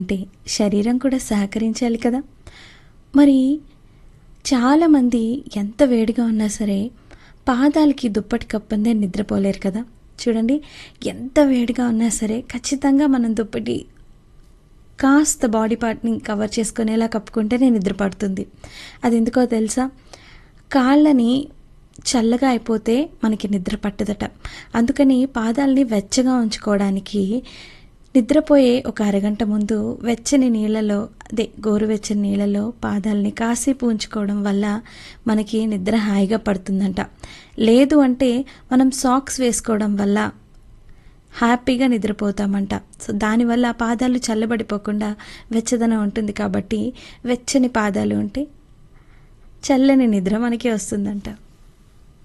అంటే శరీరం కూడా సహకరించాలి కదా మరి చాలామంది ఎంత వేడిగా ఉన్నా సరే పాదాలకి దుప్పటి కప్పందే నిద్రపోలేరు కదా చూడండి ఎంత వేడిగా ఉన్నా సరే ఖచ్చితంగా మనం దుప్పటి కాస్త బాడీ పార్ట్ని కవర్ చేసుకునేలా కప్పుకుంటేనే నిద్ర పడుతుంది అది ఎందుకో తెలుసా కాళ్ళని చల్లగా అయిపోతే మనకి నిద్ర పట్టదట అందుకని పాదాలని వెచ్చగా ఉంచుకోవడానికి నిద్రపోయే ఒక అరగంట ముందు వెచ్చని నీళ్ళలో అదే గోరువెచ్చని నీళ్ళలో పాదాలని కాసేపు ఉంచుకోవడం వల్ల మనకి నిద్ర హాయిగా పడుతుందంట లేదు అంటే మనం సాక్స్ వేసుకోవడం వల్ల హ్యాపీగా నిద్రపోతామంట సో దానివల్ల పాదాలు చల్లబడిపోకుండా వెచ్చదనం ఉంటుంది కాబట్టి వెచ్చని పాదాలు ఉంటే చల్లని నిద్ర మనకి వస్తుందంట